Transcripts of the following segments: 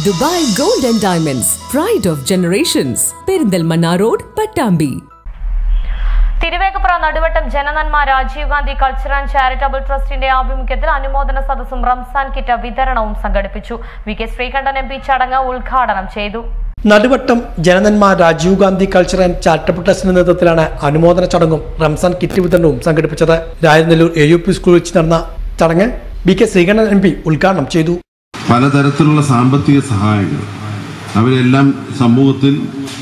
Dubai gold and diamonds pride of generations Perinthalmanna road Pattambi Thiruvegappura Naduvattam Jananmma Rajiv Gandhi cultural and charitable ട്രസ്റ്റിന്റെ ആഭിമുഖ്യത്തിൽ അനുമോദന സദസ്സും റംസാൻ കിറ്റ് വിതരണവും സംഘടിപ്പിച്ചു V K Sreekandan M P ചടങ്ങ് ഉദ്ഘാടനം ചെയ്തു Naduvattam Jananmma Rajiv Gandhi culture and charitable ട്രസ്റ്റിന്റെ നേതൃത്വത്തിലാണ് അനുമോദന ചടങ്ങും റംസാൻ കിറ്റ് വിതരണവും സംഘടിപ്പിച്ചത് രാജനെല്ലൂർ എ യു പി സ്കൂളിൽ വെച്ച് നടന്ന ചടങ്ങ് B K Sreekandan M P ഉദ്ഘാടനം ചെയ്തു പലതരത്തിലുള്ള സാമ്പത്തിക സഹായങ്ങൾ അവരെല്ലാം സമൂഹത്തിൽ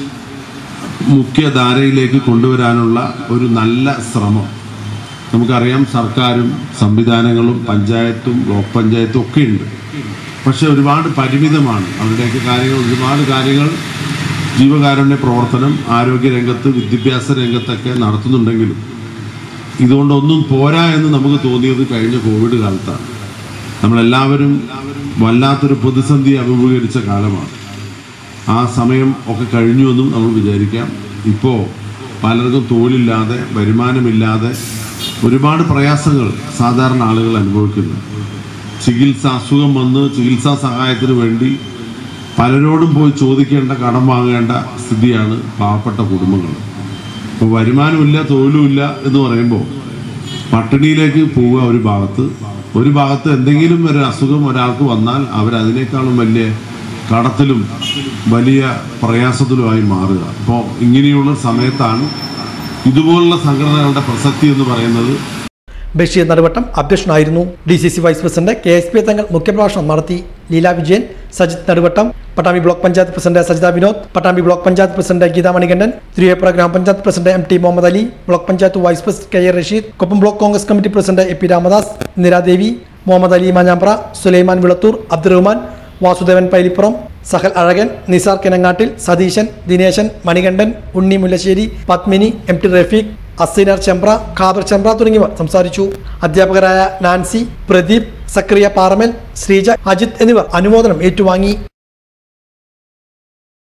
മുഖ്യധാരയിലേക്ക് കൊണ്ടുവരാനുള്ള ഒരു നല്ല ശ്രമം നമുക്കറിയാം സർക്കാരും സംവിധാനങ്ങളും പഞ്ചായത്തും ബ്ലോക്ക് പഞ്ചായത്തും ഒക്കെ ഉണ്ട് പക്ഷെ ഒരുപാട് പരിമിതമാണ് അവരുടെയൊക്കെ കാര്യങ്ങൾ ഒരുപാട് കാര്യങ്ങൾ ജീവകാരുണ്യ പ്രവർത്തനം ആരോഗ്യരംഗത്ത് വിദ്യാഭ്യാസ രംഗത്തൊക്കെ നടത്തുന്നുണ്ടെങ്കിലും ഇതുകൊണ്ടൊന്നും പോരാ എന്ന് നമുക്ക് തോന്നിയത് കഴിഞ്ഞ കോവിഡ് കാലത്താണ് നമ്മളെല്ലാവരും വല്ലാത്തൊരു പ്രതിസന്ധി അഭിമുഖീകരിച്ച കാലമാണ് ആ സമയം ഒക്കെ കഴിഞ്ഞുവെന്നും നമ്മൾ വിചാരിക്കാം ഇപ്പോൾ പലർക്കും തൊഴിലില്ലാതെ വരുമാനമില്ലാതെ ഒരുപാട് പ്രയാസങ്ങൾ സാധാരണ ആളുകൾ അനുഭവിക്കുന്നു ചികിത്സ അസുഖം വന്ന് ചികിത്സാ സഹായത്തിന് വേണ്ടി പലരോടും പോയി ചോദിക്കേണ്ട കടം വാങ്ങേണ്ട സ്ഥിതിയാണ് പാവപ്പെട്ട കുടുംബങ്ങൾ ഇപ്പോൾ വരുമാനമില്ല തൊഴിലുമില്ല എന്ന് പറയുമ്പോൾ പട്ടിണിയിലേക്ക് പോവുക ഒരു ഭാഗത്ത് ഒരു ഭാഗത്ത് എന്തെങ്കിലും ഒരു അസുഖം ഒരാൾക്ക് വന്നാൽ അവരതിനേക്കാളും വലിയ കടത്തിലും വലിയ പ്രയാസത്തിലുമായി മാറുക അപ്പോൾ ഇങ്ങനെയുള്ള സമയത്താണ് ഇതുപോലുള്ള സംഘടനകളുടെ പ്രസക്തി എന്ന് പറയുന്നത് ബഷീർ നടുവട്ടം അധ്യക്ഷനായിരുന്നു D C C vice president K S P Thangal മുഖ്യപ്രഭാഷണം നടത്തി Leela Vijayan Sajith Naduvattam Pattambi block panchayat president Sajitha Vinod Pattambi block panchayat president Geetha Manikandan Thiruveppura ഗ്രാമപഞ്ചായത്ത് president M T Muhammad Ali block panchayat vice president K A Rasheed Koppam block Congress committee president A P Ramadas Indiradevi Muhammad Ali Manjambra Sulaiman Vilathur Abdurahman Vasudevan Pailippuram Sahal Azhakan Nisar Kinangattil Satheeshan Dineshan Manikandan Unni Mullassery Padmini M T Rafeeq Aseenar Chembra Khader Chembra തുടങ്ങിയവർ സംസാരിച്ചു അധ്യാപകരായ നാൻസി പ്രദീപ് സക്രിയ പാറമൽ ശ്രീജ അജിത് എന്നിവർ അനുമോദനം ഏറ്റുവാങ്ങി